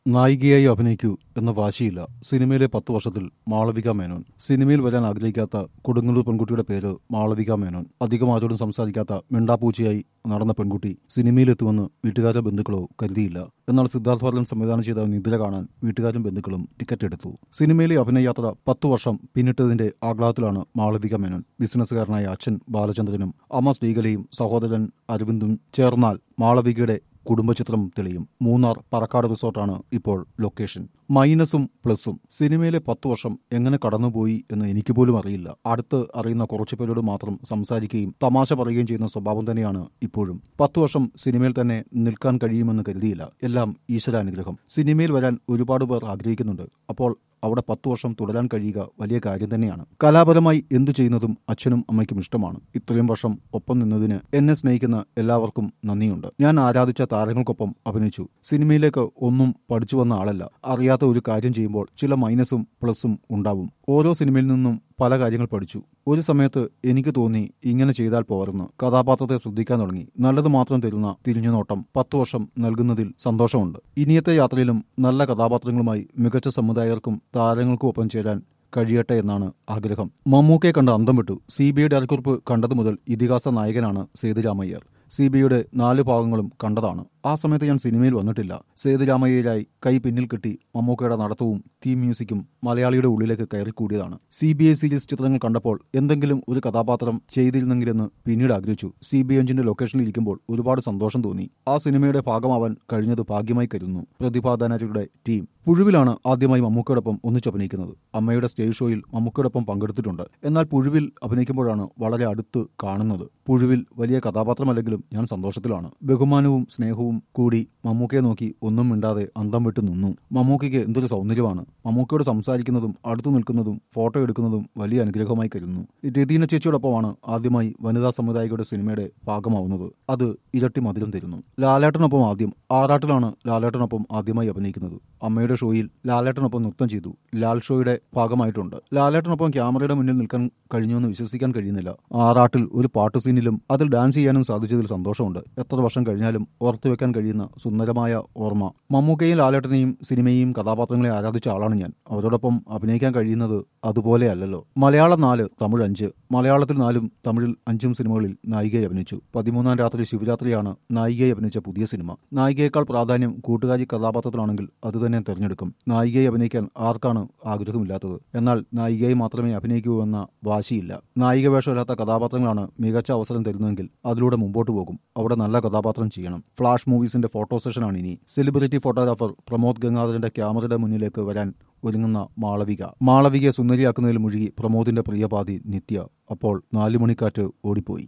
നായികയായി അഭിനയിക്കൂ എന്ന വാശിയില്ല സിനിമയിലെ പത്ത് വർഷത്തിൽ മാളവിക മേനോൻ സിനിമയിൽ വരാൻ ആഗ്രഹിക്കാത്ത കൊടുങ്ങല്ലൂർ പെൺകുട്ടിയുടെ പേര് മാളവിക മേനോൻ അധികം ആരോടും സംസാരിക്കാത്ത മിണ്ടാപ്പൂച്ചയായി നടന്ന പെൺകുട്ടി സിനിമയിലെത്തുമെന്ന് വീട്ടുകാരോ ബന്ധുക്കളോ കരുതിയില്ല എന്നാൽ സിദ്ധാർത്ഥ ഭരതൻ സംവിധാനം ചെയ്ത നിദ്ര കാണാൻ വീട്ടുകാരും ബന്ധുക്കളും ടിക്കറ്റ് എടുത്തു സിനിമയിലെ അഭിനയയാത്ര പത്തു വർഷം പിന്നിട്ടതിന്റെ ആഹ്ലാദത്തിലാണ് മാളവിക മേനോൻ ബിസിനസ്സുകാരനായ അച്ഛൻ ബാലചന്ദ്രനും അമ്മ ശ്രീകലയും സഹോദരൻ അരവിന്ദും ചേർന്നാൽ മാളവികയുടെ കുടുംബചിത്രം തെളിയും മൂന്നാർ പറക്കാട് റിസോർട്ടാണ് ഇപ്പോൾ ലൊക്കേഷൻ മൈനസും പ്ലസും സിനിമയിലെ പത്തു വർഷം എങ്ങനെ കടന്നുപോയി എന്ന് എനിക്ക് പോലും അറിയില്ല അടുത്ത് അറിയുന്ന കുറച്ചു പേരോട് മാത്രം സംസാരിക്കുകയും തമാശ പറയുകയും ചെയ്യുന്ന സ്വഭാവം തന്നെയാണ് ഇപ്പോഴും പത്തു വർഷം സിനിമയിൽ തന്നെ നിൽക്കാൻ കഴിയുമെന്ന് കരുതിയില്ല എല്ലാം ഈശ്വരാനുഗ്രഹം സിനിമയിൽ വരാൻ ഒരുപാട് പേർ ആഗ്രഹിക്കുന്നുണ്ട് അപ്പോൾ അവിടെ പത്തു വർഷം തുടരാൻ കഴിയുക വലിയ കാര്യം തന്നെയാണ് കലാപരമായി എന്തു ചെയ്യുന്നതും അച്ഛനും അമ്മയ്ക്കും ഇഷ്ടമാണ് ഇത്രയും വർഷം ഒപ്പം നിന്നതിന് എന്നെ സ്നേഹിക്കുന്ന എല്ലാവർക്കും നന്ദിയുണ്ട് ഞാൻ ആരാധിച്ച താരങ്ങൾക്കൊപ്പം അഭിനയിച്ചു സിനിമയിലേക്ക് ഒന്നും പഠിച്ചു വന്ന ആളല്ല അറിയാത്ത ഒരു കാര്യം ചെയ്യുമ്പോൾ ചില മൈനസും പ്ലസും ഉണ്ടാവും ഓരോ സിനിമയിൽ നിന്നും പല കാര്യങ്ങൾ പഠിച്ചു ഒരു സമയത്ത് എനിക്ക് തോന്നി ഇങ്ങനെ ചെയ്താൽ പോരെന്ന് കഥാപാത്രത്തെ ശ്രദ്ധിക്കാൻ തുടങ്ങി നല്ലത് മാത്രം തരുന്ന തിരിഞ്ഞുനോട്ടം പത്തു വർഷം നൽകുന്നതിൽ സന്തോഷമുണ്ട് ഇനിയത്തെ യാത്രയിലും നല്ല കഥാപാത്രങ്ങളുമായി മികച്ച സമുദായർക്കും താരങ്ങൾക്കും ഒപ്പം ചേരാൻ കഴിയട്ടെ എന്നാണ് ആഗ്രഹം മമ്മൂക്കയെ കണ്ട് അന്തം വിട്ടു സി ബി ഐ ഡയറക്കുറിപ്പ് കണ്ടതു മുതൽ ഇതിഹാസ നായകനാണ് സേതുരാമയ്യർ സി ബി ഐയുടെ നാല് ഭാഗങ്ങളും കണ്ടതാണ് ആ സമയത്ത് ഞാൻ സിനിമയിൽ വന്നിട്ടില്ല സേതുരാമയ്യരായി കൈ പിന്നിൽ കെട്ടി മമ്മൂക്കയുടെ നടത്തവും തീം മ്യൂസിക്കും മലയാളിയുടെ ഉള്ളിലേക്ക് കയറിക്കൂടിയതാണ് സി ബി ഐ സീരീസ് ചിത്രങ്ങൾ കണ്ടപ്പോൾ എന്തെങ്കിലും ഒരു കഥാപാത്രം ചെയ്തിരുന്നെങ്കിലെന്ന് പിന്നീട് ആഗ്രഹിച്ചു സി ബി എഞ്ചിന്റെ ലൊക്കേഷനിൽ ഇരിക്കുമ്പോൾ ഒരുപാട് സന്തോഷം തോന്നി ആ സിനിമയുടെ ഭാഗമാവാൻ കഴിഞ്ഞത് ഭാഗ്യമായി കരുതുന്നു പ്രതിഭാധനരുടെ ടീം പുഴുവിലാണ് ആദ്യമായി മമ്മൂക്കയോടൊപ്പം ഒന്നിച്ചഭിനയിക്കുന്നത് അമ്മയുടെ സ്റ്റേജ് ഷോയിൽ മമ്മൂക്കയോടൊപ്പം പങ്കെടുത്തിട്ടുണ്ട് എന്നാൽ പുഴുവിൽ അഭിനയിക്കുമ്പോഴാണ് വളരെ അടുത്ത് കാണുന്നത് പുഴുവിൽ വലിയ കഥാപാത്രമല്ലെങ്കിലും ഞാൻ സന്തോഷത്തിലാണ് ബഹുമാനവും സ്നേഹവും കൂടി മമ്മൂക്കയെ നോക്കി ഒന്നും മിണ്ടാതെ അന്തം വിട്ട് നിന്നു മമ്മൂക്കയ്ക്ക് എന്തൊരു സൗന്ദര്യമാണ് മമ്മൂക്കയോട് സംസാരിക്കുന്നതും അടുത്തു നിൽക്കുന്നതും ഫോട്ടോ എടുക്കുന്നതും വലിയ അനുഗ്രഹമായി കരുതുന്നു രതീന ചേച്ചിയോടൊപ്പമാണ് ആദ്യമായി വനിതാ സമുദായികയുടെ സിനിമയുടെ ഭാഗമാവുന്നത് അത് ഇരട്ടി മധുരം തരുന്നു ലാലേട്ടനൊപ്പം ആദ്യം ആറാട്ടിലാണ് ലാലേട്ടനൊപ്പം ആദ്യമായി അഭിനയിക്കുന്നത് അമ്മയുടെ ഷോയിൽ ലാലേട്ടനൊപ്പം നൃത്തം ചെയ്തു ലാൽ ഷോയുടെ ഭാഗമായിട്ടുണ്ട് ലാലേട്ടനൊപ്പം ക്യാമറയുടെ മുന്നിൽ നിൽക്കാൻ കഴിഞ്ഞുവെന്ന് വിശ്വസിക്കാൻ കഴിയുന്നില്ല ആറാട്ടിൽ ഒരു പാട്ട് സീനിലും അതിൽ ഡാൻസ് ചെയ്യാനും സാധിച്ചതിൽ സന്തോഷമുണ്ട് എത്ര വർഷം കഴിഞ്ഞാലും ഓർത്തുവെക്കാൻ കഴിയുന്ന സുന്ദരമായ ഓർമ്മ മമ്മൂക്കയും ലാലേട്ടനെയും സിനിമയെയും കഥാപാത്രങ്ങളെ ആരാധിച്ച ആളാണ് ഞാൻ അവരോടൊപ്പം അഭിനയിക്കാൻ കഴിയുന്നത് അതുപോലെയല്ലല്ലോ മലയാളം നാല് തമിഴ് അഞ്ച് മലയാളത്തിൽ നാലും തമിഴിൽ അഞ്ചും സിനിമകളിൽ നായികയെ അഭിനയിച്ചു പതിമൂന്നാം രാത്രി ശിവരാത്രിയാണ് നായികയെ അഭിനയിച്ച പുതിയ സിനിമ നായികയേക്കാൾ പ്രാധാന്യം കൂട്ടുകാരി കഥാപാത്രത്തിലാണെങ്കിൽ അത് തന്നെ തിരഞ്ഞെടുക്കും നായികയെ അഭിനയിക്കാൻ ആർക്കാണ് ആഗ്രഹമില്ലാത്തത് എന്നാൽ നായികയെ മാത്രമേ അഭിനയിക്കൂ എന്ന വാശിയില്ല നായിക വേഷമില്ലാത്ത കഥാപാത്രങ്ങളാണ് മികച്ച അവസരം തരുന്നതെങ്കിൽ അതിലൂടെ മുമ്പോട്ട് പോകും അവിടെ നല്ല കഥാപാത്രം ചെയ്യണം ഫ്ലാഷ് മൂവീസിന്റെ ഫോട്ടോ സെഷനാണ് ഇനി സെലിബ്രിറ്റി ഫോട്ടോഗ്രാഫർ പ്രമോദ് ഗംഗാധരന്റെ ക്യാമറയുടെ മുന്നിലേക്ക് വരാൻ ഒരുങ്ങുന്ന മാളവിക മാളവികയെ സുന്ദരിയാക്കുന്നതിൽ മുഴുകി പ്രമോദിന്റെ പ്രിയപാതി നിത്യ അപ്പോൾ നാലുമണിക്കാറ്റ് ഓടിപ്പോയി